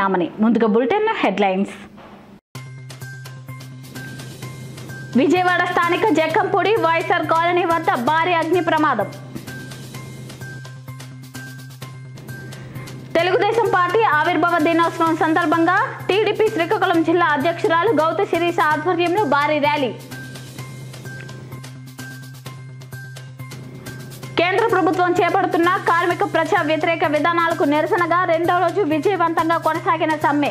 యామని ముందుగా bulletin headlines Vijayawada స్థానిక Jakkampudi YSR colony వద్ద భారీ అగ్ని ప్రమాదం తెలుగుదేశం పార్టీ ఆవిర్భావ దినోత్సవం సందర్భంగా టీడీపీ శ్రీకాకుళం జిల్లా అధ్యక్షురాలు గౌత శిరీష ఆధ్వర్యంలో భారీ ర్యాలీ కేంద్ర ప్రభుత్వం చేపడుతున్న కార్మిక ప్రజా వ్యతిరేక విధానాలకు నిరసనగా రెండో రోజు విజయవంతంగా కొనసాగిన సమ్మె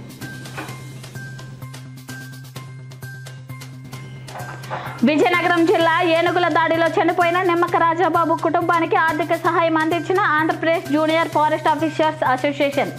విజయనగరం జిల్లా ఏనుగుల దాడిలో చనిపోయిన నిమ్మక రాజాబాబు కుటుంబానికి ఆర్థిక సహాయం అందించిన Andhra Pradesh junior forest officers association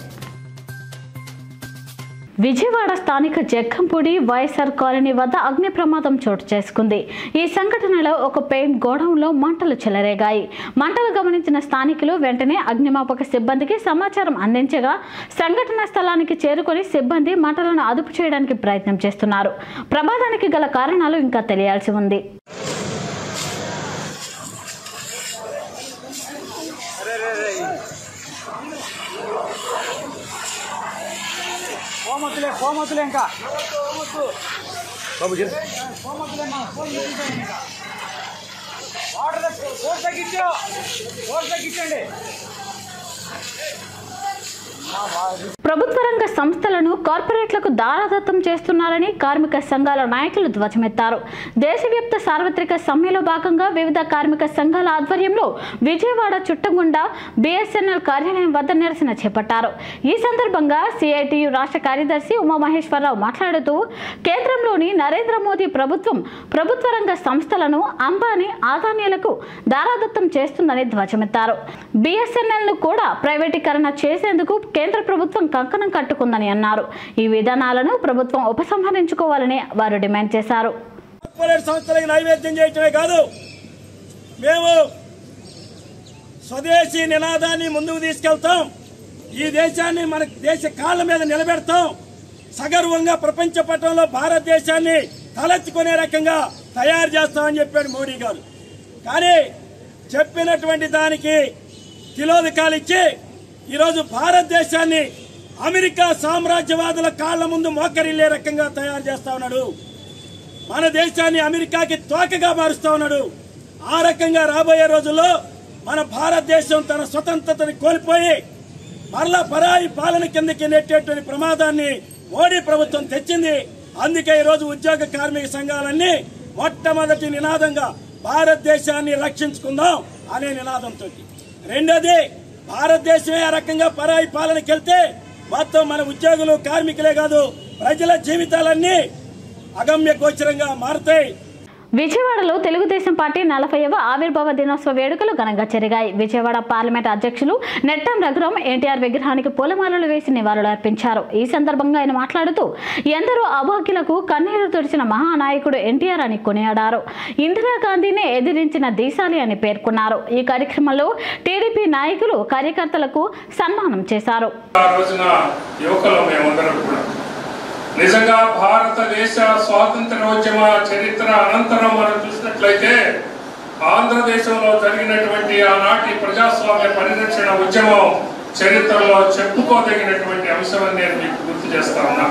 Vijayawada స్థానిక జగ్గంపూడి వైఎస్ఆర్ కాలనీ వద్ద అగ్ని ప్రమాదం చోటు చేసుకుంది ఈ సంఘటనలో ఒక పెయింట్ గోడౌన్లో మంటలు చెలరేగాయి మంటలు గమనించిన స్థానికులు వెంటనే అగ్నిమాపక సిబ్బందికి సమాచారం అందించగా సంఘటన స్థలానికి చేరుకొని సిబ్బంది మంటలను అదుపు చేయడానికి ప్రయత్నం చేస్తున్నారు ప్రమాదానికి గల కారణాలు ఇంకా తెలియాల్సి ఉంది కోమతులే కోమతులే ఇంకా వాటర్ ఫోర్స్ తగ్గించు ఫోర్స్ తగ్గించండి ప్రభుత్వ రంగ సంస్థలను కార్పొరేట్లకు దారాదత్తం చేస్తున్నారని కార్మిక సంఘాల నాయకులు ధ్వజమెత్తారు దేశవ్యాప్త సార్వత్రిక సమ్మెలో భాగంగా వివిధ కార్మిక సంఘాల ఆధ్వర్యంలో విజయవాడ చుట్టగుండ బిఎస్ఎన్ఎల్ కార్యాలయం వద్ద నిరసన చేపట్టారు ఈ సందర్భంగా సిఐటియు రాష్ట్ర కార్యదర్శి ఉమామహేశ్వరరావు మాట్లాడుతూ కేంద్రంలోని నరేంద్ర మోదీ ప్రభుత్వం ప్రభుత్వ రంగ సంస్థలను అంబానీ ఆదానీలకు దారాదత్తం చేస్తుందని ధ్వజమెత్తారు బిఎస్ఎన్ఎల్ ను కూడా ప్రైవేటీకరణ చేసేందుకు కేంద్ర ప్రభుత్వం కంకణం కట్టుకుందని అన్నారు ఈ విధానాలను ప్రభుత్వం ఉపసంహరించుకోవాలని వారు డిమాండ్ చేశారు కార్పొరేట్ సంస్థలకి నైవేద్యం చేయటమే కాదు మేము స్వదేశీ నినాదాన్ని ముందుకు తీసుకెళ్తాం ఈ దేశాన్ని మన దేశ కాళ్ళ మీద నిలబెడతాం సగర్వంగా ప్రపంచ పటంలో భారతదేశాన్ని తలెత్తుకునే రకంగా తయారు చేస్తామని చెప్పాడు మోడీ గారు కానీ చెప్పినటువంటి దానికి కిలోదికాలు ఇచ్చి ఈరోజు భారతదేశాన్ని అమెరికా సామ్రాజ్యవాదుల కాళ్ల ముందు మోకరిల్లే రకంగా తయారు చేస్తా ఉన్నాడు మన దేశాన్ని అమెరికాకి తోకగా మారుస్తా ఉన్నాడు ఆ రకంగా రాబోయే రోజుల్లో మన భారతదేశం తన స్వతంత్రతని కోల్పోయి మరలా పరాయి పాలన కిందకి నెట్టేటువంటి ప్రమాదాన్ని మోడీ ప్రభుత్వం తెచ్చింది అందుకే ఈ రోజు ఉద్యోగ కార్మిక సంఘాలన్నీ మొట్టమొదటి నినాదంగా భారతదేశాన్ని రక్షించుకుందాం అనే నినాదంతో రెండోది భారతదేశమే ఆ రకంగా పరాయి పాలనకి వెళ్తే మొత్తం మన ఉద్యోగులు కార్మికులే కాదు ప్రజల జీవితాలన్నీ అగమ్య గోచరంగా మారుతాయి విజయవాడలో తెలుగుదేశం పార్టీ నలభైవ ఆవిర్భావ దినోత్సవ వేడుకలు ఘనంగా జరిగాయి విజయవాడ పార్లమెంట్ అధ్యక్షులు నెట్టం రఘురాం ఎన్టీఆర్ విగ్రహానికి పూలమాలలు వేసి నివాళులు అర్పించారు ఈ సందర్భంగా ఆయన మాట్లాడుతూ ఎందరో అభాగ్యులకు కన్నీరు తుడిచిన మహానాయకుడు ఎన్టీఆర్ అని కొనియాడారు ఇందిరాగాంధీని ఎదిరించిన దేశాలి అని పేర్కొన్నారు ఈ కార్యక్రమంలో టీడీపీ నాయకులు కార్యకర్తలకు సన్మానం చేశారు ఆ రోజున యువకులు మేమందరం కూడా నిజంగా భారతదేశ స్వాతంత్రోద్యమ చరిత్ర అనంతరం మనం చూసినట్లయితే ఆంధ్రదేశంలో జరిగినటువంటి ఆనాటి ప్రజాస్వామ్య పరిరక్షణ ఉద్యమం చరిత్రలో చెప్పుకోదగినటువంటి అంశం అని నేను మీకు గుర్తు చేస్తా ఉన్నా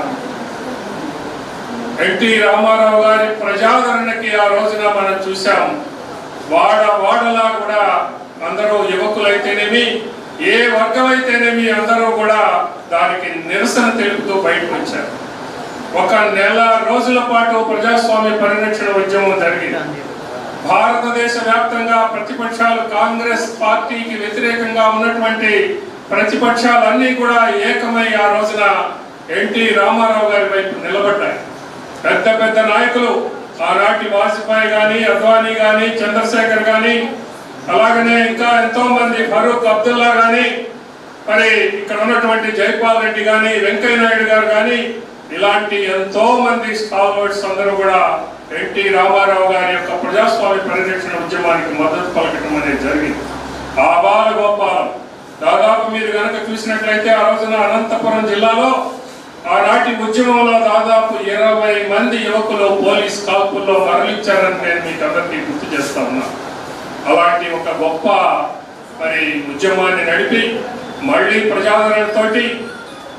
ఎన్టీ రామారావు గారి ప్రజాదరణకి ఆ రోజున మనం చూసాం వాడ వాడలా కూడా అందరూ యువకులైతేనేమి ఏ వర్గం అయితేనేమి అందరూ కూడా దానికి నిరసన తెలుపుతూ బయటకు వచ్చారు ఒక నెల రోజుల పాటు ప్రజాస్వామ్య పరిరక్షణ ఉద్యమం జరిగింది భారతదేశ వ్యాప్తంగా ప్రతిపక్షాలు కాంగ్రెస్ పార్టీకి వ్యతిరేకంగా ఉన్నటువంటి ప్రతిపక్షాలన్నీ కూడా ఏకమై ఆ రోజున ఎన్టీ రామారావు గారి వైపు నిలబడ్డాయి పెద్ద పెద్ద నాయకులు ఆనాటి వాజ్పేయి గాని అద్వానీ గాని చంద్రశేఖర్ గాని అలాగనే ఇంకా ఎంతో మంది ఫరూక్ అబ్దుల్లా గాని మరి ఇక్కడ ఉన్నటువంటి జైపాల్ రెడ్డి గాని వెంకయ్య నాయుడు గారు గాని ఇలాంటి ఎంతో మంది స్కాలర్స్ అందరూ కూడా ఎన్టీ రామారావు గారి యొక్క ప్రజాస్వామ్య పరిరక్షణ ఉద్యమానికి మద్దతు పలకటం అనేది జరిగింది ఆ బాల గోపాలం దాదాపు మీరు కనుక చూసినట్లయితే ఆ రోజున అనంతపురం జిల్లాలో ఆనాటి ఉద్యమంలో దాదాపు ఇరవై మంది యువకులు పోలీస్ కాల్పుల్లో మరణించారని నేను మీకు అందరికీ గుర్తు చేస్తా ఉన్నా అలాంటి ఒక గొప్ప మరి ఉద్యమాన్ని నడిపి మళ్ళీ ప్రజాదరణతోటి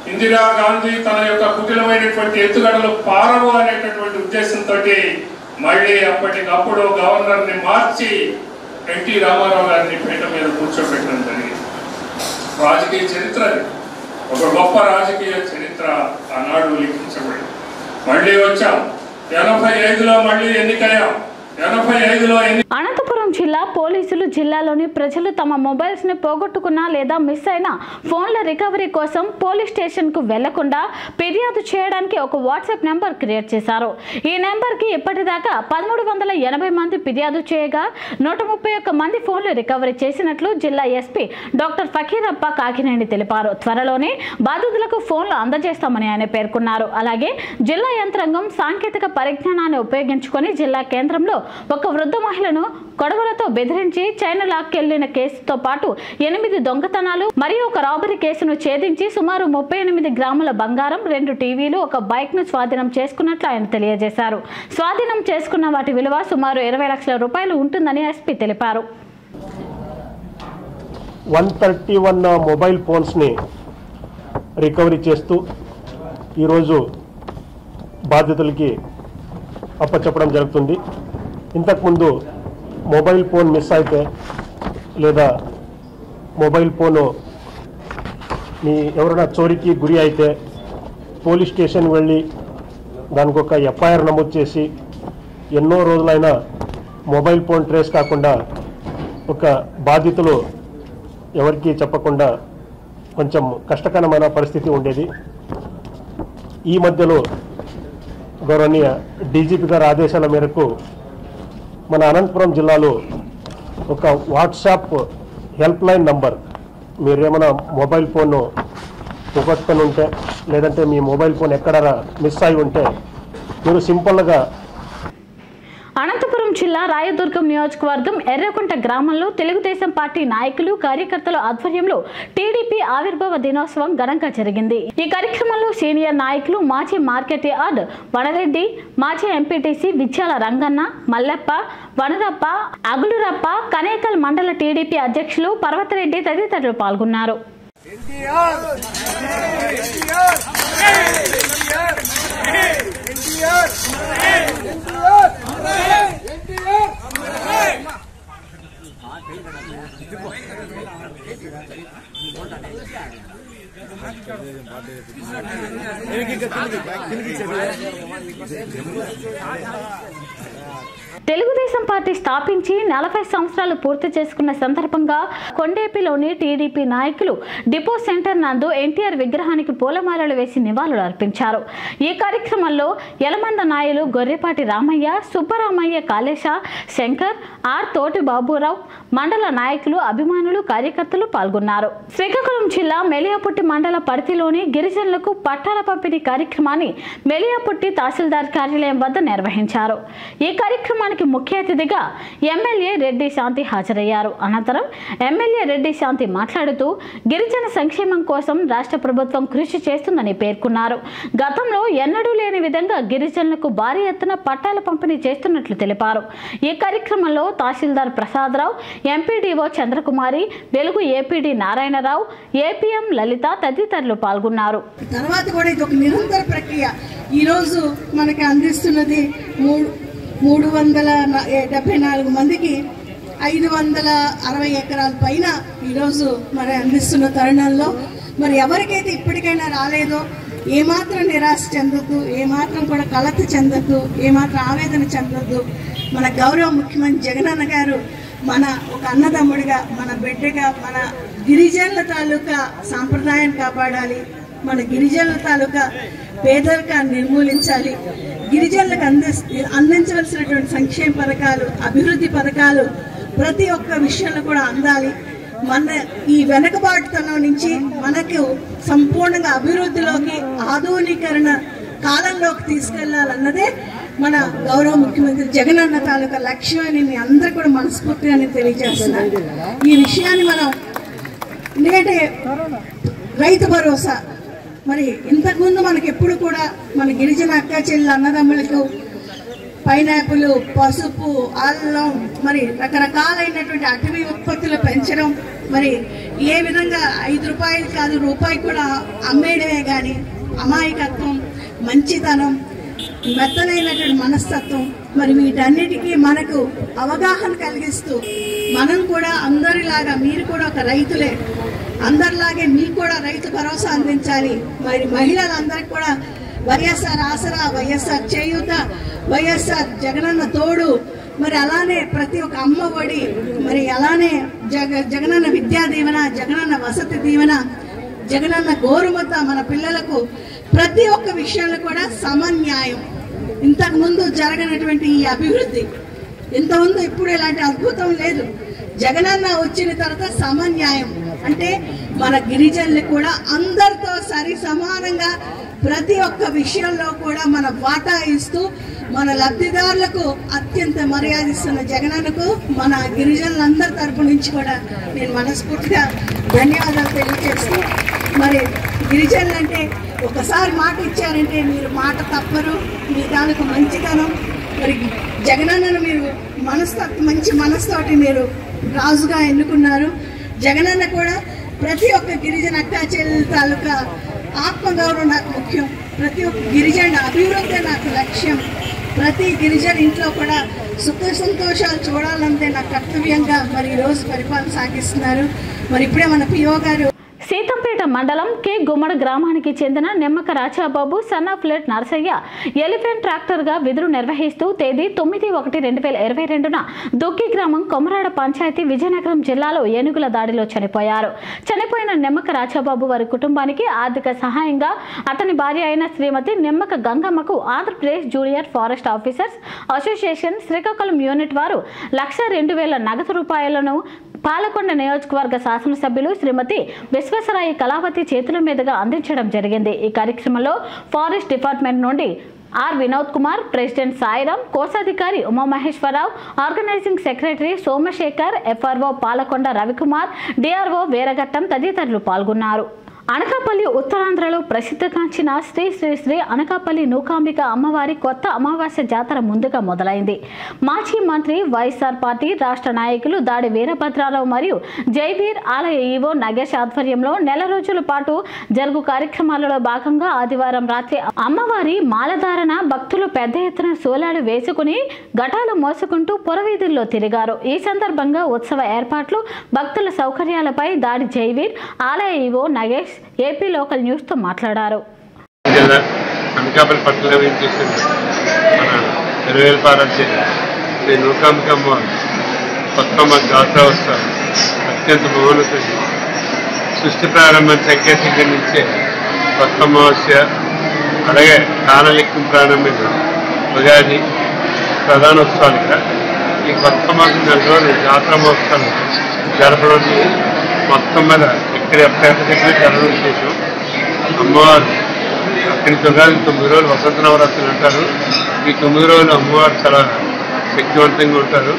ఇందిరాగాంధీ తన యొక్క కుటిలమైనటువంటి ఎత్తుగడలు పారవు అనేటటువంటి ఉద్దేశంతో మళ్ళీ అప్పటికప్పుడు గవర్నర్ ని మార్చి ఎన్టీ రామారావు గారిని పీట మీద కూర్చోబెట్టడం జరిగింది రాజకీయ చరిత్ర అది. ఒక గొప్ప రాజకీయ చరిత్ర ఆనాడు లిఖించబడింది మళ్ళీ వచ్చాం ఎనభై ఐదులో మళ్ళీ ఎన్నికయ్యాం ఎనభై ఐదులో ఎన్ని అనంతపురం జిల్లా పోలీసులు జిల్లాలోని ప్రజలు తమ మొబైల్స్ ని పోగొట్టుకున్న లేదా మిస్ అయిన ఫోన్ల రికవరీ కోసం పోలీస్ స్టేషన్ కు వెళ్లకుండా ఫిర్యాదు చేయడానికి ఒక వాట్సాప్ నెంబర్ క్రియేట్ చేశారు ఈ నెంబర్ కి ఇప్పటిదాకా పదమూడు వందల ఎనభై మంది ఫిర్యాదు చేయగా నూట ముప్పై ఒక్క మంది ఫోన్లు రికవరీ చేసినట్లు జిల్లా ఎస్పీ డాక్టర్ ఫకీరప్ప కాకినేని తెలిపారు త్వరలోనే బాధితులకు ఫోన్లు అందజేస్తామని ఆయన పేర్కొన్నారు అలాగే జిల్లా యంత్రాంగం సాంకేతిక పరిజ్ఞానాన్ని ఉపయోగించుకొని జిల్లా కేంద్రంలో ఒక వృద్ధ మహిళను కొడవలతో బెదిరించి చైనా లాక్కెళ్లిన కేసుతో పాటు ఎనిమిది దొంగతనాలు మరియు ఒక రాబరీ కేసును ఛేదించి సుమారు ముప్పై ఎనిమిది గ్రాముల బంగారం రెండు టీవీలు ఒక బైక్ ను స్వాధీనం చేసుకున్నట్లు ఆయన తెలియజేశారు స్వాధీనం చేసుకున్న వాటి విలువ సుమారు ఇరవై లక్షల రూపాయలు ఉంటుందని ఎస్పీ తెలిపారు వన్ థర్టీ వన్ మొబైల్ ఫోన్స్ని రికవరీ చేస్తూ ఈరోజు బాధితులకి అప్పచెప్పడం జరుగుతుంది ఇంతకుముందు మొబైల్ ఫోన్ మిస్ అయితే లేదా మొబైల్ ఫోను మీ ఎవరైనా చోరీకి గురి అయితే పోలీస్ స్టేషన్ వెళ్ళి దానికి ఒక ఎఫ్ఐఆర్ నమోదు చేసి ఎన్నో రోజులైనా మొబైల్ ఫోన్ ట్రేస్ కాకుండా ఒక బాధితులు ఎవరికి చెప్పకుండా కొంచెం కష్టకరమైన పరిస్థితి ఉండేది ఈ మధ్యలో గౌరవనీయ డీజీపీ గారి ఆదేశాల మేరకు మన అనంతపురం జిల్లాలో ఒక వాట్సాప్ హెల్ప్ లైన్ నంబర్ మీరేమైనా మొబైల్ ఫోన్ పోగొట్టుకొని ఉంటే లేదంటే మీ మొబైల్ ఫోన్ ఎక్కడ మిస్ అయి ఉంటే మీరు సింపుల్గా అనంతపురం జిల్లా రాయదుర్గం నియోజకవర్గం ఎర్రకుంట గ్రామంలో తెలుగుదేశం పార్టీ నాయకులు కార్యకర్తల ఆధ్వర్యంలో టీడీపీ ఆవిర్భావ దినోత్సవం ఘనంగా జరిగింది ఈ కార్యక్రమంలో సీనియర్ నాయకులు మాజీ మార్కెట్ యార్డ్ వనరెడ్డి మాజీ ఎంపీటీసీ విద్యాల రంగన్న మల్లెప్ప వనరప్ప అగులురప్ప కనేకల్ మండల టీడీపీ అధ్యక్షులు పర్వతరెడ్డి తదితరులు పాల్గొన్నారు తెలుగుదేశం పార్టీ స్థాపించి నలభై సంవత్సరాలు పూర్తి చేసుకున్న సందర్భంగా కొండేపిలోని టీడీపీ నాయకులు డిపో సెంటర్ నందు ఎన్టీఆర్ విగ్రహానికి పూలమాలలు వేసి నివాళులు అర్పించారు ఈ కార్యక్రమంలో యలమంద నాయులు గొర్రెపాటి రామయ్య సుబ్బరామయ్య కాళేశ శంకర్ ఆర్ తోటి బాబురావు మండల నాయకులు అభిమానులు కార్యకర్తలు పాల్గొన్నారు శ్రీకాకుళం జిల్లా మెలియాపుట్టి మండల పరిధిలోని గిరిజనులకు పట్టాల పంపిణీ కార్యక్రమాన్ని మెలియాపుట్టి తహసీల్దార్ కార్యాలయం వద్ద నిర్వహించారు ఈ కార్యక్రమానికి ముఖ్య అతిథిగా ఎమ్మెల్యే రెడ్డి శాంతి హాజరయ్యారు అనంతరం ఎమ్మెల్యే రెడ్డి శాంతి మాట్లాడుతూ గిరిజన సంక్షేమం కోసం రాష్ట్ర ప్రభుత్వం కృషి చేస్తుందని పేర్కొన్నారు గతంలో ఎన్నడూ లేని విధంగా గిరిజనులకు భారీ ఎత్తున పట్టాల పంపిణీ చేస్తున్నట్లు తెలిపారు ఈ కార్యక్రమంలో తహసీల్దార్ ప్రసాదరావు ఎంపీడీఓ చంద్రకుమారి వెలుగు ఏపీడీ నారాయణరావు ఏపీఎం లలిత తదితరులు పాల్గొన్నారు తర్వాత కూడా ఇది ఒక నిరంతర ప్రక్రియ ఈరోజు మనకి అందిస్తున్నది మూడు మూడు వందల న- ఏ- డెబ్బై నాలుగు మందికి ఐదు వందల అరవై ఎకరాల పైన ఈరోజు మరి అందిస్తున్న తరుణంలో మరి ఎవరికైతే ఇప్పటికైనా రాలేదో ఏమాత్రం నిరాశ చెందొద్దు ఏమాత్రం కూడా కలత చెందొద్దు ఏమాత్రం ఆవేదన చెందొద్దు మన గౌరవ ముఖ్యమంత్రి జగనన్న గారు మన ఒక అన్నదమ్ముడిగా మన బిడ్డగా మన గిరిజనుల తాలూకా సాంప్రదాయాన్ని కాపాడాలి మన గిరిజనుల తాలూకా పేదరికాన్ని నిర్మూలించాలి గిరిజనులకు అంది అందించవలసినటువంటి సంక్షేమ పథకాలు అభివృద్ధి పథకాలు ప్రతి ఒక్క విషయంలో కూడా అందాలి మన ఈ వెనకబాటుతనం నుంచి మనకు సంపూర్ణంగా అభివృద్ధిలోకి ఆధునీకరణ కాలంలోకి తీసుకెళ్లాలన్నదే మన గౌరవ ముఖ్యమంత్రి జగనన్న తాలూకా లక్ష్యం అని మీ అందరూ కూడా మనస్ఫూర్తిగా నేను తెలియజేస్తున్నాను ఈ విషయాన్ని మనం ఎందుకంటే రైతు భరోసా మరి ఇంతకుముందు మనకి ఎప్పుడు కూడా మన గిరిజన అక్క చెల్లెలు అన్నదమ్ములకు పైనాపిల్ పసుపు అల్లం మరి రకరకాలైనటువంటి అటవీ ఉత్పత్తులు పెంచడం మరి ఏ విధంగా ఐదు రూపాయలు కాదు రూపాయి కూడా అమ్మేయడమే కానీ అమాయకత్వం మంచితనం మెత్తనైనటువంటి మనస్తత్వం మరి వీటన్నిటికీ మనకు అవగాహన కలిగిస్తూ మనం కూడా అందరిలాగా మీరు కూడా ఒక రైతులే అందరిలాగే మీకు కూడా రైతు భరోసా అందించాలి మరి మహిళలందరికీ కూడా వైఎస్ఆర్ ఆసరా వైఎస్ఆర్ చేయూత వైఎస్ఆర్ జగనన్న తోడు మరి అలానే ప్రతి ఒక్క అమ్మ ఒడి మరి అలానే జగ జగనన్న విద్యా దీవెన జగనన్న వసతి దీవెన జగనన్న గోరుముద్ద మన పిల్లలకు ప్రతి ఒక్క విషయంలో కూడా సమన్యాయం ఇంతకు ముందు జరగనటువంటి ఈ అభివృద్ధి ఇంతకుముందు ఇప్పుడు ఇలాంటి అద్భుతం లేదు జగనన్న వచ్చిన తర్వాత సమన్యాయం అంటే మన గిరిజనులు కూడా అందరితో సరి సమానంగా ప్రతి ఒక్క విషయంలో కూడా మన వాటా ఇస్తూ మన లబ్ధిదారులకు అత్యంత మర్యాద ఇస్తున్న జగనన్నకు మన గిరిజనులందరి తరపు నుంచి కూడా నేను మనస్ఫూర్తిగా ధన్యవాదాలు తెలియజేస్తూ మరి గిరిజనులు అంటే ఒకసారి మాట ఇచ్చారంటే మీరు మాట తప్పరు మీ దానికి మంచితనం మరి జగనన్నను మీరు మనస్తత్వ మంచి మనస్తోటి మీరు రాజుగా ఎన్నుకున్నారు జగనన్న కూడా ప్రతి ఒక్క గిరిజన అక్కా చెల్లెల తాలూకా ఆత్మగౌరవం నాకు ముఖ్యం ప్రతి ఒక్క గిరిజన అభివృద్ధి నాకు లక్ష్యం ప్రతి గిరిజన ఇంట్లో కూడా సుఖ సంతోషాలు చూడాలంటే నా కర్తవ్యంగా మరి ఈరోజు పరిపాలన సాగిస్తున్నారు మరి ఇప్పుడే మన పిఓ గారు సీతంపేట మండలం కె గుమ్మడ గ్రామానికి చెందిన Nimmaka Rajababu son of late Narasayya elephant tracker గా విధులు నిర్వహిస్తూ తేదీ తొమ్మిది ఒకటి రెండు వేల ఇరవై రెండున దుక్కి గ్రామం కొమరాడ పంచాయతీ విజయనగరం జిల్లాలో ఏనుగుల దాడిలో చనిపోయారు చనిపోయిన నిమ్మక రాజాబాబు వారి కుటుంబానికి ఆర్థిక సహాయంగా అతని భార్య అయిన శ్రీమతి నిమ్మక గంగమ్మకు Andhra Pradesh junior forest officers association Srikakulam unit వారు లక్ష రెండు వేల నగదు రూపాయలను పాలకొండ నియోజకవర్గ శాసనసభ్యులు శ్రీమతి విశ్వేశ్వరాయి కళావతి చేతుల మీదుగా అందించడం జరిగింది ఈ కార్యక్రమంలో ఫారెస్ట్ డిపార్ట్మెంట్ నుండి ఆర్ వినోద్ కుమార్ ప్రెసిడెంట్ సాయిరాం కోశాధికారి Umamaheswara Rao organising secretary Somasekhar FRO Palakonda Ravikumar DRO Veeraghattam తదితరులు పాల్గొన్నారు అనకాపల్లి ఉత్తరాంధ్రలో ప్రసిద్ధిగాంచిన శ్రీ శ్రీ శ్రీ అనకాపల్లి నూకాంబిక అమ్మవారి కొత్త అమావాస్య జాతర ముందుగా మొదలైంది మాజీ మంత్రి వైఎస్ఆర్ పార్టీ రాష్ట్ర నాయకులు దాడి వీరభద్రారావు మరియు జైవీర్ ఆలయ ఈవో నగేష్ ఆధ్వర్యంలో నెల రోజుల పాటు జరుగు కార్యక్రమాలలో భాగంగా ఆదివారం రాత్రి అమ్మవారి మాలధారణ భక్తులు పెద్ద ఎత్తున సోలాలు వేసుకుని ఘటాలు మోసుకుంటూ పురవీధుల్లో తిరిగారు ఈ సందర్భంగా ఉత్సవ ఏర్పాట్లు భక్తుల సౌకర్యాలపై దాడి జైవీర్ ఆలయ ఈవో నగేష్ ఏపీ లోకల్ న్యూస్తో మాట్లాడారు జిల్లా అనకాపల్లి పట్టణంలో వేయించేసింది మన ఇరవేల పారాల్సి శ్రీ నూకాంబికమ్మ కొత్తమ్మ జాతర వస్తారు అత్యంత మౌనతది సృష్టి ప్రారంభం సంకేతంగా నుంచే కొత్త అమావాస్య అలాగే కానలిక్కిం ప్రారంభం ఉగాది ప్రధాన ఉత్సవాలు ఇక్కడ ఈ కొత్త మాసం నెల రోజులు జాతర మహోత్సవాలు జరపడం మొత్తం మీద ఇక్కడ ఎక్కడ జరగడం విశేషం అమ్మవారు అక్కడి తొమ్మిది తొమ్మిది రోజులు వసంత నవరాత్రులు అంటారు ఈ తొమ్మిది రోజులు అమ్మవారు చాలా శక్తివంతంగా ఉంటారు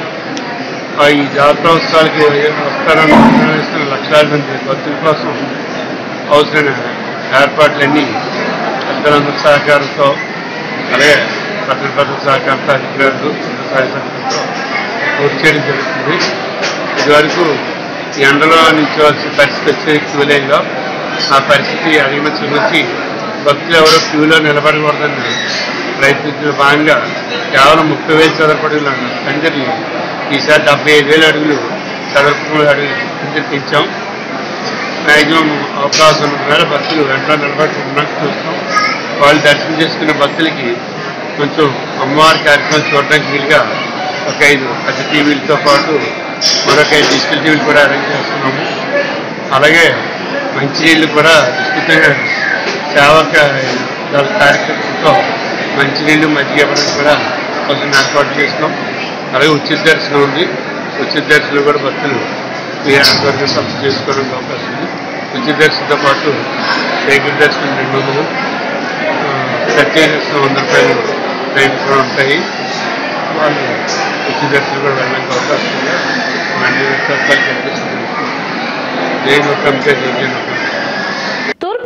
ఆ ఈ జాతరోత్సవాలకి వస్తారని నిర్ణయిస్తున్న లక్షలాది మంది భక్తుల కోసం అవసరమైన ఏర్పాట్లన్నీ పెద్దలందరి సహకారంతో అలాగే పట్టణ పద్ధతి సహకారంతో అధికారులు సహాయ సహకారంతో పూర్తి చేయడం జరుగుతుంది ఇదివరకు ఈ ఎండలో నిల్చోవాల్సిన పరిస్థితి వచ్చే క్యూలైన్లో ఆ పరిస్థితి అధిగమించడం వచ్చి భక్తులు ఎవరో క్యూలో నిలబడకూడదని ప్రయత్నించిన భాగంగా కేవలం ముప్పై వేలు చదరపడుగులు కంజర్లు ఈసారి డెబ్బై ఐదు వేల అడుగులు చదరపు అడుగులు కంజర్ పెంచాం మ్యాక్సిమం అవకాశం ఉన్న వేళ భక్తులు వెంటనే నిలబడుతున్నట్టు చూస్తాం వాళ్ళు దర్శనం చేసుకున్న భక్తులకి కొంచెం అమ్మవారి కార్యక్రమం చూడడానికి వీలుగా ఒక ఐదు పెద్ద టీవీలతో పాటు మరొక ఐదు డిజిటల్ టీవీలు కూడా అరేంజ్ చేస్తున్నాము అలాగే మంచినీళ్ళు కూడా విస్తృతంగా సేవక దళ కార్యక్రమంతో మంచినీళ్ళు మజ్జిగ ఇవ్వడం కూడా కొంచెం ఏర్పాటు చేస్తున్నాం అలాగే ఉచిత దర్శనం ఉంది ఉచిత దర్శనం కూడా భక్తులు ఈ ఆధ్వర్యం తప్పు చేసుకోవడానికి అవకాశం ఉంది ఉచిత దర్శనంతో పాటు శేఖర దర్శనం రెండు వందలు ఆ, ప్రత్యేక దర్శనం వంద రూపాయలు రేట్లు కూడా ఉంటాయి వాళ్ళు ఉచిత దర్శనం కూడా వెళ్ళడానికి అవకాశం ఉంది అన్ని వ్యవస్థలు కల్పిస్తుంది జై మొత్తం జై జై మొత్తం తూర్పుగోదావరి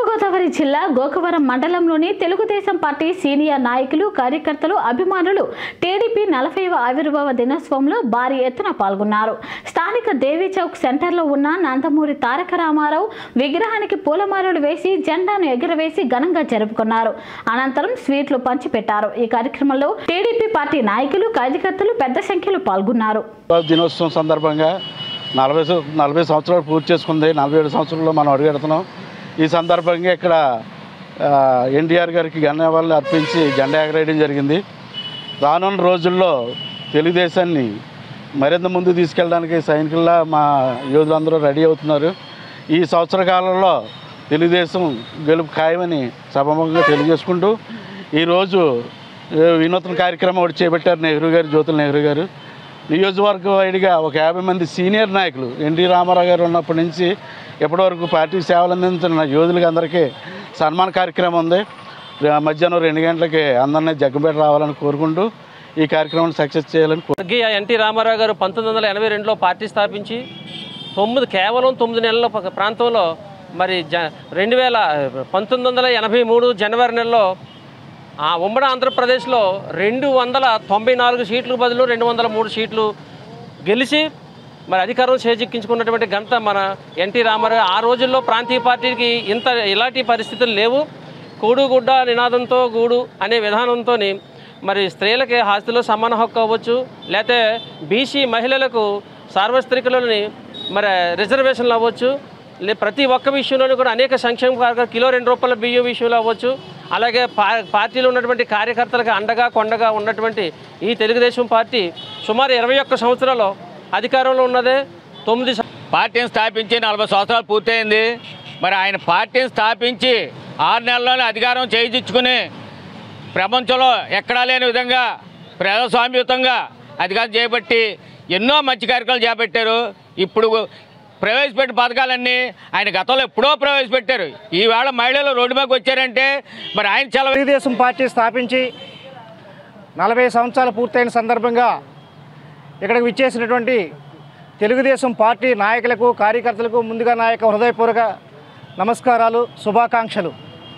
జిల్లా గోకవరం మండలంలోని తెలుగుదేశం పార్టీ సీనియర్ నాయకులు కార్యకర్తలు అభిమానులు టీడీపీ నలభైవ ఆవిర్భావ దినోత్సవంలో భారీ ఎత్తున పాల్గొన్నారు స్థానిక దేవీ చౌక్ సెంటర్లో ఉన్న నందమూరి తారక రామారావు విగ్రహానికి పూలమాలలు వేసి జెండాను ఎగురవేసి ఘనంగా జరుపుకున్నారు అనంతరం స్వీట్లు పంచిపెట్టారు ఈ కార్యక్రమంలో టీడీపీ పార్టీ నాయకులు కార్యకర్తలు పెద్ద సంఖ్యలో పాల్గొన్నారు దినోత్సవం సందర్భంగా నలభై సం- నలభై సంవత్సరాలు పూర్తి చేసుకుంది నలభై ఏడు సంవత్సరాల్లో మనం అడుగెడుతున్నాం ఈ సందర్భంగా ఇక్కడ ఆ, ఎన్టీఆర్ గారికి ధన్యవాదాలు అర్పించి జెండా ఎగరేయడం జరిగింది రానున్న రోజుల్లో తెలుగుదేశాన్ని మరింత ముందు తీసుకెళ్ళడానికి సైనికుల్లా మా యోధులందరూ రెడీ అవుతున్నారు ఈ సంవత్సర కాలంలో తెలుగుదేశం గెలుపు ఖాయమని సభముఖంగా తెలియజేసుకుంటూ ఈరోజు ఏ, వినూత్న కార్యక్రమం ఒకటి చేపట్టారు నెహ్రూ గారు జ్యోతుల నెహ్రూ గారు నియోజకవర్గ వైడ్గా ఒక యాభై మంది సీనియర్ నాయకులు ఎన్టీ రామారావు గారు ఉన్నప్పటి నుంచి ఎప్పటివరకు పార్టీ సేవలు అందించిన యోధులకి అందరికీ సన్మాన కార్యక్రమం ఉంది ర- మధ్యాహ్నం రెండు గంటలకి అందరినీ జగ్గంపేట రావాలని కోరుకుంటూ ఈ కార్యక్రమాన్ని సక్సెస్ చేయాలని కోరు స్వర్గీయ ఎన్టీ రామారావు గారు పంతొమ్మిది వందల ఎనభై రెండులో పార్టీ స్థాపించి తొమ్మిది కేవలం తొమ్మిది నెలల ప- ప్రాంతంలో మరి జ రెండు వేల పంతొమ్మిది వందల ఎనభై మూడు జనవరి నెలలో ఆ ఉమ్మడి ఆంధ్రప్రదేశ్లో రెండు వందల తొంభై నాలుగు సీట్లకు బదులు రెండు వందల మూడు సీట్లు గెలిచి మరి అధికారం చేజిక్కించుకున్నటువంటి ఘనత మన ఎన్టీ రామారావు ఆ రోజుల్లో ప్రాంతీయ పార్టీకి ఇంత ఇలాంటి పరిస్థితులు లేవు కూడు గుడ్డ నినాదంతో గూడు అనే విధానంతో మరి స్త్రీలకి ఆస్తిలో సమాన హక్కు అవ్వచ్చు లేకపోతే బీసీ మహిళలకు సార్వత్రికలని మరి రిజర్వేషన్లు అవ్వచ్చు లే ప్రతి ఒక్క విషయంలోనూ కూడా అనేక సంక్షేమ కార్యక్రమాలు కిలో రెండు రూపాయల బియ్యం విషయంలో అవ్వచ్చు అలాగే పా పార్టీలో ఉన్నటువంటి కార్యకర్తలకు అండగా కొండగా ఉన్నటువంటి ఈ తెలుగుదేశం పార్టీ సుమారు ఇరవై ఒక్క సంవత్సరాలు అధికారంలో ఉన్నదే తొమ్మిది సం- పార్టీని స్థాపించి నలభై సంవత్సరాలు పూర్తయింది మరి ఆయన పార్టీని స్థాపించి ఆరు నెలల్లోనే అధికారం చేయించుకుని ప్రపంచంలో ఎక్కడా లేని విధంగా ప్రజాస్వామ్యుతంగా అధికారం చేపట్టి ఎన్నో మంచి కార్యక్రమాలు చేపట్టారు ఇప్పుడు ప్రవేశపెట్టిన పథకాలన్నీ ఆయన గతంలో ఎప్పుడో ప్రవేశపెట్టారు ఈవేళ మహిళలు రోడ్డు మీదకి వచ్చారంటే మరి ఆయన చాలా తెలుగుదేశం పార్టీ స్థాపించి నలభై సంవత్సరాలు పూర్తయిన సందర్భంగా ఇక్కడికి విచ్చేసినటువంటి తెలుగుదేశం పార్టీ నాయకులకు కార్యకర్తలకు ముందుగా నా యొక్క హృదయపూర్వక నమస్కారాలు శుభాకాంక్షలు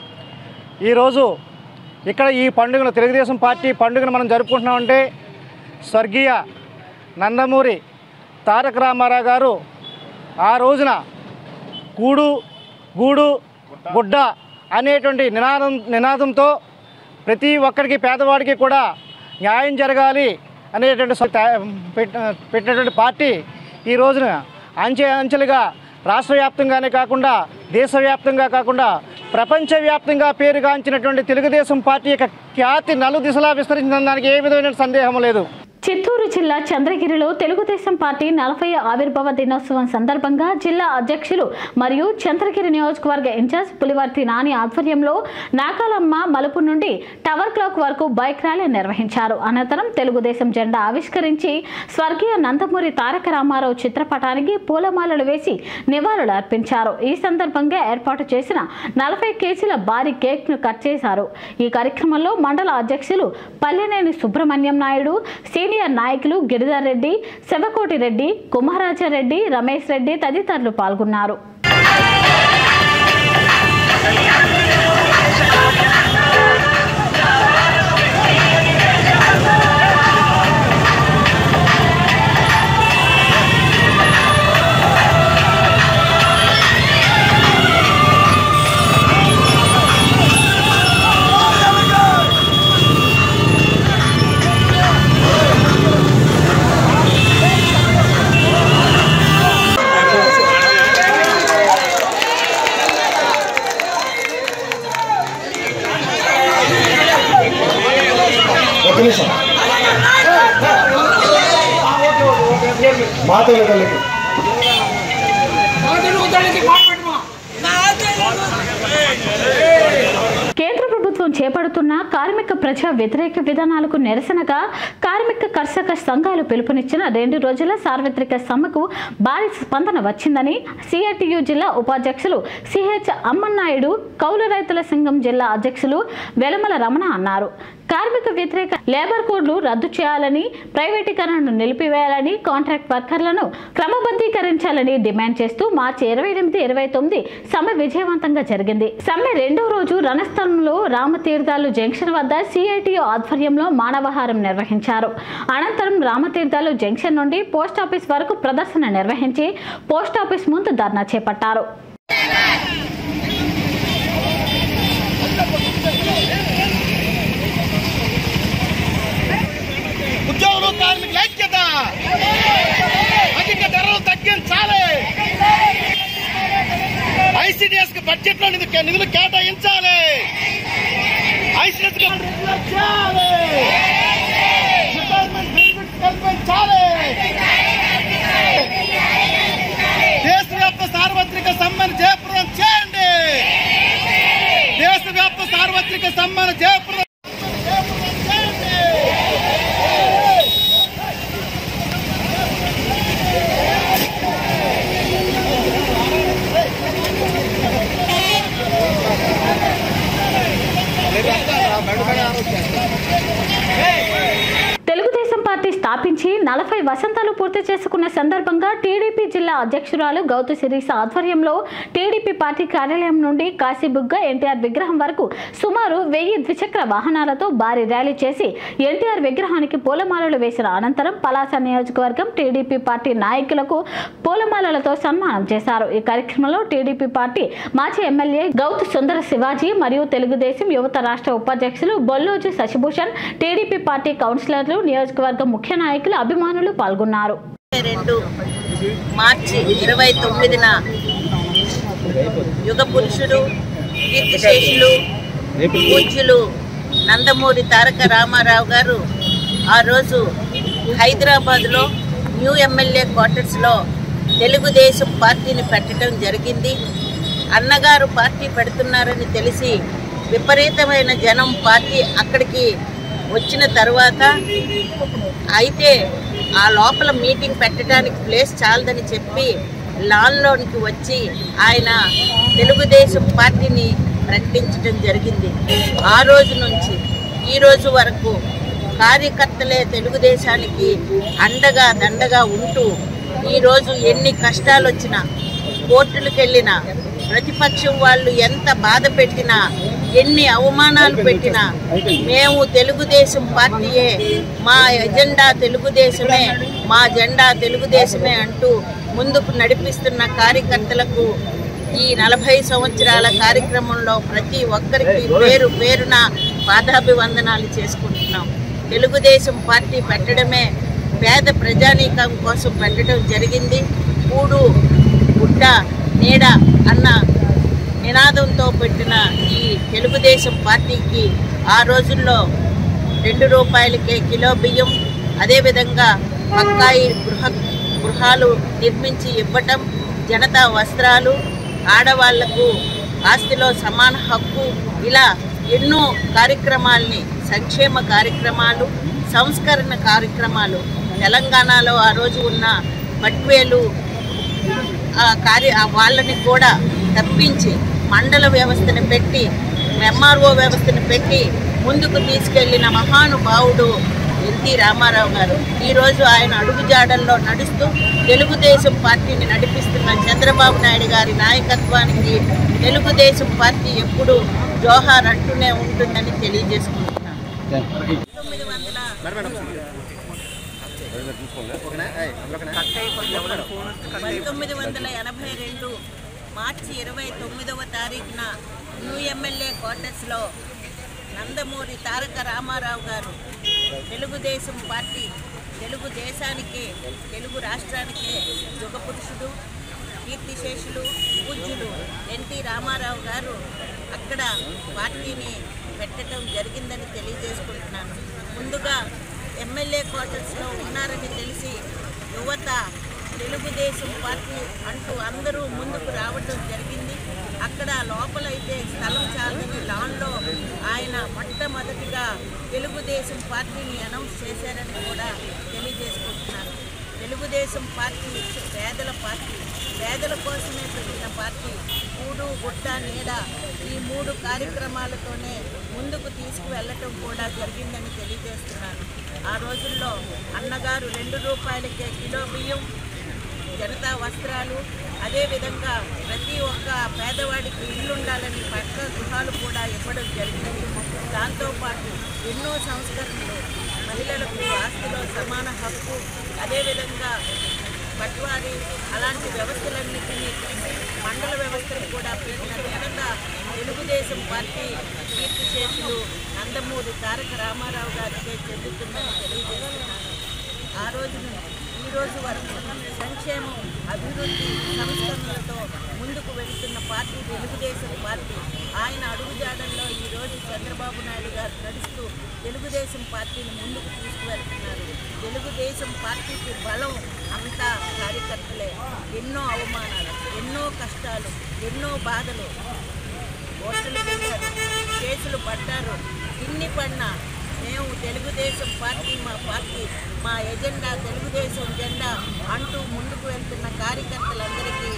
ఈరోజు ఇక్కడ ఈ పండుగను తెలుగుదేశం పార్టీ పండుగను మనం జరుపుకుంటున్నామంటే స్వర్గీయ నందమూరి తారక రామారావు గారు ఆ రోజున కూడు గూడు గుడ్డ అనేటువంటి నినాదం నినాదంతో ప్రతి ఒక్కరికి పేదవాడికి కూడా న్యాయం జరగాలి అనేటువంటి స- తా- పెట్- పెట్టినటువంటి పార్టీ ఈ రోజున అంచె అంచెలుగా రాష్ట్ర వ్యాప్తంగానే కాకుండా దేశవ్యాప్తంగా కాకుండా ప్రపంచవ్యాప్తంగా పేరుగాంచినటువంటి తెలుగుదేశం పార్టీ యొక్క ఖ్యాతి నలు దిశలా విస్తరించిన దానికి ఏ విధమైన సందేహం లేదు చిత్తూరు జిల్లా చంద్రగిరిలో తెలుగుదేశం పార్టీ నలభై ఆవిర్భావ దినోత్సవం సందర్భంగా జిల్లా అధ్యక్షులు మరియు చంద్రగిరి నియోజకవర్గ ఇన్ఛార్జ్ పులివర్తి నాని ఆధ్వర్యంలో నాకాలమ్మ మలుపు నుండి టవర్ క్లాక్ వరకు బైక్ ర్యాలీ నిర్వహించారు అనంతరం తెలుగుదేశం జెండా ఆవిష్కరించి స్వర్గీయ నందమూరి తారక రామారావు చిత్రపటానికి పూలమాలలు వేసి నివాళులు అర్పించారు ఈ సందర్భంగా ఏర్పాటు చేసిన నలభై కేజీల భారీ కేక్ ను కట్ చేశారు ఈ కార్యక్రమంలో మండల అధ్యక్షులు పల్లెనేని సుబ్రహ్మణ్యం నాయుడు సీనియర్ నాయకులు గిరిధర్ రెడ్డి శివకోటి రెడ్డి కుమారాచారెడ్డి రమేష్ రెడ్డి తదితరులు పాల్గొన్నారు కేంద్ర ప్రభుత్వం చేపడుతున్న కార్మిక ప్రజా వ్యతిరేక విధానాలకు నిరసనగా కార్మిక కర్షక సంఘాలు పిలుపునిచ్చిన రెండు రోజుల సార్వత్రిక సమ్మెకు భారీ స్పందన వచ్చిందని సిఐటియు జిల్లా ఉపాధ్యక్షులు సిహెచ్ అమ్మన్నాయుడు కౌలు రైతుల సంఘం జిల్లా అధ్యక్షులు వెలమల రమణ అన్నారు కార్మిక వ్యతిరేక లేబర్ కోడ్లు రద్దు చేయాలని ప్రైవేటీకరణను నిలిపివేయాలని కాంట్రాక్ట్ వర్కర్లను క్రమబద్ధీకరించాలని డిమాండ్ చేస్తూ మార్చి ఇరవై ఎనిమిది ఇరవై తొమ్మిది సమ్మె విజయవంతంగా జరిగింది సమ్మె రెండో రోజు రణస్థలంలో రామతీర్థాలు జంక్షన్ వద్ద సిఐటియు ఆధ్వర్యంలో మానవహారం నిర్వహించారు అనంతరం రామతీర్థాలు జంక్షన్ నుండి పోస్ట్ ఆఫీస్ వరకు ప్రదర్శన నిర్వహించి పోస్ట్ ఆఫీస్ ముందు ధర్నా చేపట్టారు ఉద్యోగులు కార్మికుల ఐక్యత అధిక ధరలు తగ్గించాలి ఐసిడిఎస్ కి బడ్జెట్ లో నిధులు నిధులు కేటాయించాలి ఐసిడిఎస్ కి రెగ్యులర్ చేయాలి రిటైర్మెంట్ బెనిఫిట్స్ కల్పించాలి దేశవ్యాప్త సార్వత్రిక సమ్మెను జయప్రదం చేయండి దేశవ్యాప్త సార్వత్రిక సమ్మెను జయప్రదం జయప్రదం చేయండి తెలుగుదేశం పార్టీ స్థాపించి నలభై వసంతాలు పూర్తి చేసుకున్న సందర్భంగా టీడీపీ జిల్లా అధ్యక్షురాలు గౌతు శిరీష ఆధ్వర్యంలో టీడీపీ పార్టీ కార్యాలయం నుండి కాశీబుగ్గ ఎన్టీఆర్ విగ్రహం వరకు సుమారు వెయ్యి ద్విచక్ర వాహనాలతో భారీ ర్యాలీ చేసి ఎన్టీఆర్ విగ్రహానికి పూలమాలలు వేసిన అనంతరం పలాస నియోజకవర్గం టీడీపీ పార్టీ నాయకులకు పూలమాలలతో సన్మానం చేశారు ఈ కార్యక్రమంలో టీడీపీ పార్టీ మాజీ ఎమ్మెల్యే గౌతు సుందర శివాజీ మరియు తెలుగుదేశం యువత రాష్ట్ర ఉపాధ్యక్షులు బొల్లోజు శశిభూషణ్ టీడీపీ పార్టీ కౌన్సిలర్లు నియోజకవర్గం ముఖ్య నాయకులు అభిమానులు పాల్గొన్నారు రెండు మార్చి ఇరవై తొమ్మిదిన యుగ పురుషుడు కీర్తిశేషులు పూజ్యులు నందమూరి తారక రామారావు గారు ఆ రోజు హైదరాబాద్లో న్యూ ఎమ్మెల్యే క్వార్టర్స్లో తెలుగుదేశం పార్టీని పెట్టడం జరిగింది అన్నగారు పార్టీ పెడుతున్నారని తెలిసి విపరీతమైన జనం పార్టీ అక్కడికి వచ్చిన తర్వాత అయితే ఆ లోపల మీటింగ్ పెట్టడానికి ప్లేస్ చాలదని చెప్పి లాన్లోనికి వచ్చి ఆయన తెలుగుదేశం పార్టీని ప్రకటించడం జరిగింది ఆ రోజు నుంచి ఈ రోజు వరకు కార్యకర్తలే తెలుగుదేశానికి అండగా దండగా ఉంటూ ఈరోజు ఎన్ని కష్టాలు వచ్చినా కోర్టులకు వెళ్ళినా ప్రతిపక్షం వాళ్ళు ఎంత బాధ పెట్టినా ఎన్ని అవమానాలు పెట్టినా మేము తెలుగుదేశం పార్టీయే మా ఎజెండా తెలుగుదేశమే మా జెండా తెలుగుదేశమే అంటూ ముందుకు నడిపిస్తున్న కార్యకర్తలకు ఈ నలభై సంవత్సరాల కార్యక్రమంలో ప్రతి ఒక్కరికి పేరు పేరున పాదాభివందనాలు చేసుకుంటున్నాం తెలుగుదేశం పార్టీ పెట్టడమే పేద ప్రజానీకం కోసం పెట్టడం జరిగింది కూడు గుడ్డ నీడ అన్న నినాదంతో పెట్టిన ఈ తెలుగుదేశం పార్టీకి ఆ రోజుల్లో రెండు రూపాయలకే కిలో బియ్యం అదేవిధంగా పక్కాయి గృహ గృహాలు నిర్మించి ఇవ్వటం జనతా వస్త్రాలు ఆడవాళ్లకు ఆస్తిలో సమాన హక్కు ఇలా ఎన్నో కార్యక్రమాల్ని సంక్షేమ కార్యక్రమాలు సంస్కరణ కార్యక్రమాలు తెలంగాణలో ఆ రోజు ఉన్న పట్వేలు ఆ కార్య ఆ వాళ్ళని కూడా తప్పించి మండల వ్యవస్థను పెట్టి ఎంఆర్ఓ వ్యవస్థను పెట్టి ముందుకు తీసుకెళ్లిన మహానుభావుడు ఎన్టీ రామారావు గారు ఈరోజు ఆయన అడుగుజాడల్లో నడుస్తూ తెలుగుదేశం పార్టీని నడిపిస్తున్న చంద్రబాబు నాయుడు గారి నాయకత్వానికి తెలుగుదేశం పార్టీ ఎప్పుడూ జోహార్ అంటూనే ఉంటుందని తెలియజేసుకుంటున్నాను పంతొమ్మిది వందల ఎనభై రెండు మార్చి ఇరవై తొమ్మిదవ తారీఖున న్యూ ఎమ్మెల్యే క్వార్టర్స్లో నందమూరి తారక రామారావు గారు తెలుగుదేశం పార్టీ తెలుగు దేశానికి తెలుగు రాష్ట్రానికి యుగపురుషుడు కీర్తిశేషులు పూజ్యులు ఎన్టీ రామారావు గారు అక్కడ పార్టీని పెట్టడం జరిగిందని తెలియజేసుకుంటున్నాను ముందుగా ఎమ్మెల్యే క్వార్టర్స్లో ఉన్నారని తెలిసి యువత తెలుగుదేశం పార్టీ అంటూ అందరూ ముందుకు రావడం జరిగింది అక్కడ లోపలైతే స్థలం చాలని లాన్లో ఆయన మొట్టమొదటిగా తెలుగుదేశం పార్టీని అనౌన్స్ చేశారని కూడా తెలియజేసుకుంటున్నారు తెలుగుదేశం పార్టీ పేదల పార్టీ పేదల కోసమే పెట్టిన పార్టీ కూడు గుడ్డ నీడ ఈ మూడు కార్యక్రమాలతోనే ముందుకు తీసుకువెళ్ళటం కూడా జరిగిందని తెలియజేస్తున్నాను ఆ రోజుల్లో అన్నగారు రెండు రూపాయలకే కిలో బియ్యం జనతా వస్త్రాలు అదేవిధంగా ప్రతి ఒక్క పేదవాడికి ఇల్లు ఉండాలని పక్క గృహాలు కూడా ఇవ్వడం జరిగింది దాంతోపాటు ఎన్నో సంస్కరణలు మహిళలకు ఆస్తిలో సమాన హక్కు అదేవిధంగా పట్వారీ అలాంటి వ్యవస్థలన్నింటినీ తీసి మండల వ్యవస్థను కూడా పెట్టిన ఘనత తెలుగుదేశం పార్టీ కీర్తిశేషులు నందమూరి తారక రామారావు గారికే చెందుతుందని తెలియజేస్తున్నాను ఆ రోజు నుండి ఈ రోజు వరకు సంక్షేమం అభివృద్ధి సంస్కరణలతో ముందుకు వెళుతున్న పార్టీ తెలుగుదేశం పార్టీ ఆయన అడుగుజాడల్లో ఈరోజు చంద్రబాబు నాయుడు గారు నడుస్తూ తెలుగుదేశం పార్టీని ముందుకు తీసుకువెళ్తున్నారు తెలుగుదేశం పార్టీకి బలం అంతా కార్యకర్తలే ఎన్నో అవమానాలు ఎన్నో కష్టాలు ఎన్నో బాధలు ఓట్లు పెట్టారు కేసులు పడ్డారు ఇన్ని పడినా మేము తెలుగుదేశం పార్టీ మా పార్టీ మా ఎజెండా తెలుగుదేశం జెండా అంటూ ముందుకు వెళ్తున్న కార్యకర్తలందరికీ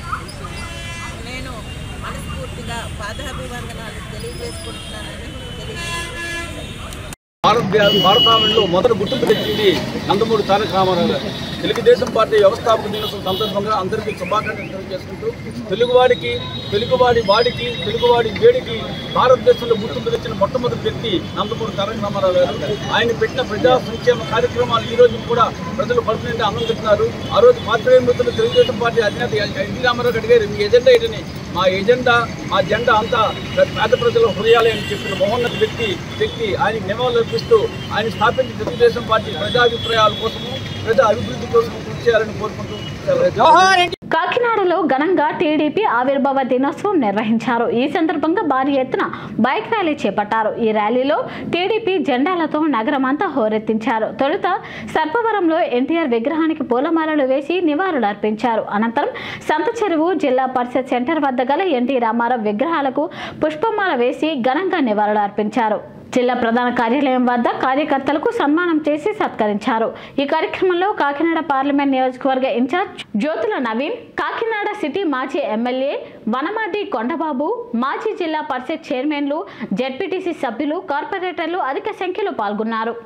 నేను మనస్ఫూర్తిగా పాదాభివందనాలు తెలియజేసుకుంటున్నానని తెలియజేస్తున్నాను భారత భారతావనిలో మొదటి గుర్తింపు తెచ్చింది నందమూరి తారక రామారావు గారు తెలుగుదేశం పార్టీ వ్యవస్థాపక దినోత్సవం సందర్భంగా అందరికీ శుభాకాంక్షలు తెలియజేసుకుంటూ తెలుగువాడికి తెలుగువాడి వాడికి తెలుగువాడి వేడికి భారతదేశంలో గుర్తింపు తెచ్చిన మొట్టమొదటి వ్యక్తి నందమూరి తారక రామారావు గారు ఆయన పెట్టిన ప్రజా సంక్షేమ కార్యక్రమాలు ఈ రోజు కూడా ప్రజలు కడుపు నిండా ఆనందిస్తున్నారు ఆ రోజు పాత్రికేయ మిత్రులు తెలుగుదేశం పార్టీ అధినేత ఎన్టీ రామారావు అడిగారు మీ ఎజెండా ఏంటని మా ఎజెండా మా జెండా అంతా పేద ప్రజల హృదయాలే అని చెప్పిన మహోన్నత వ్యక్తి వ్యక్తి ఆయనకి నివాళులర్పిస్తూ ఆయన స్థాపించిన తెలుగుదేశం పార్టీ ప్రజాభిప్రాయాల కోసము ప్రజా అభివృద్ధి కోసం కృషి చేయాలని కోరుకుంటూ సెలవు. కాకినాడలో ఘనంగా టీడీపీ ఆవిర్భావ దినోత్సవం నిర్వహించారు ఈ సందర్భంగా భారీ ఎత్తున బైక్ ర్యాలీ చేపట్టారు ఈ ర్యాలీలో టీడీపీ జెండాలతో నగరమంతా హోరెత్తించారు తొలుత సర్పవరంలో ఎన్టీఆర్ విగ్రహానికి పూలమాలలు వేసి నివాళులు అర్పించారు అనంతరం సంత చెరువు జిల్లా పరిషత్ సెంటర్ వద్ద గల ఎన్టీ రామారావు విగ్రహాలకు పుష్పమాల వేసి ఘనంగా నివాళులు అర్పించారు జిల్లా ప్రధాన కార్యాలయం వద్ద కార్యకర్తలకు సన్మానం చేసి సత్కరించారు ఈ కార్యక్రమంలో కాకినాడ పార్లమెంట్ నియోజకవర్గ ఇన్ఛార్జ్ జ్యోతుల నవీన్ కాకినాడ సిటీ మాజీ ఎమ్మెల్యే వనమాటి కొండబాబు మాజీ జిల్లా పరిషత్ చైర్మన్లు జెడ్పీటీసీ సభ్యులు కార్పొరేటర్లు అధిక సంఖ్యలో పాల్గొన్నారు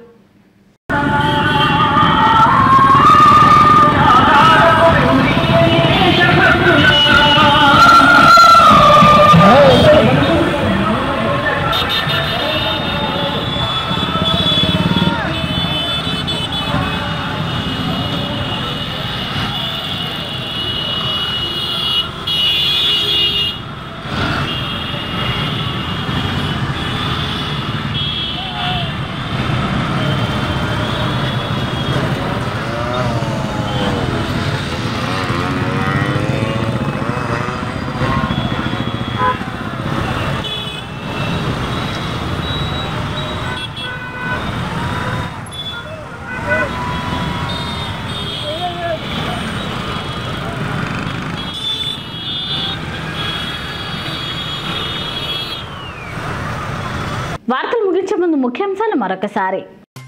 వార్తలు ముగించే ముందు ముఖ్యాంశాలు మరొకసారి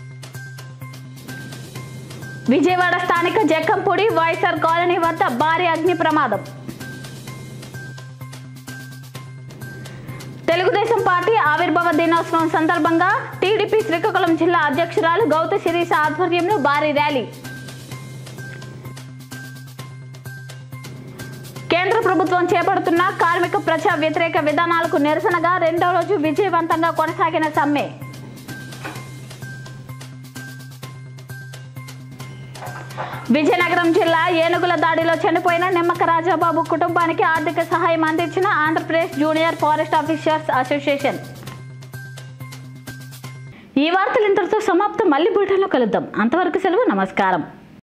విజయవాడ స్థానిక జక్కంపూడి వైఎస్ఆర్ కాలనీ వద్ద భారీ అగ్ని ప్రమాదం తెలుగుదేశం పార్టీ ఆవిర్భావ దినోత్సవం సందర్భంగా టీడీపీ శ్రీకాకుళం జిల్లా అధ్యక్షురాలు గౌత శిరీష ఆధ్వర్యంలో భారీ ర్యాలీ కేంద్ర ప్రభుత్వం చేపడుతున్న కార్మిక ప్రజా వ్యతిరేక విధానాలకు నిరసనగా రెండో రోజు విజయవంతంగా కొనసాగిన సమ్మె విజయనగరం జిల్లా ఏనుగుల దాడిలో చనిపోయిన నిమ్మక రాజాబాబు కుటుంబానికి ఆర్థిక సహాయం అందించిన Andhra Pradesh junior forest officers association ఈ వార్తలు ఇంతటితో సమాప్తం మళ్ళీ బులెటిన్లో కలుద్దాం అంతవరకు సెలవు నమస్కారం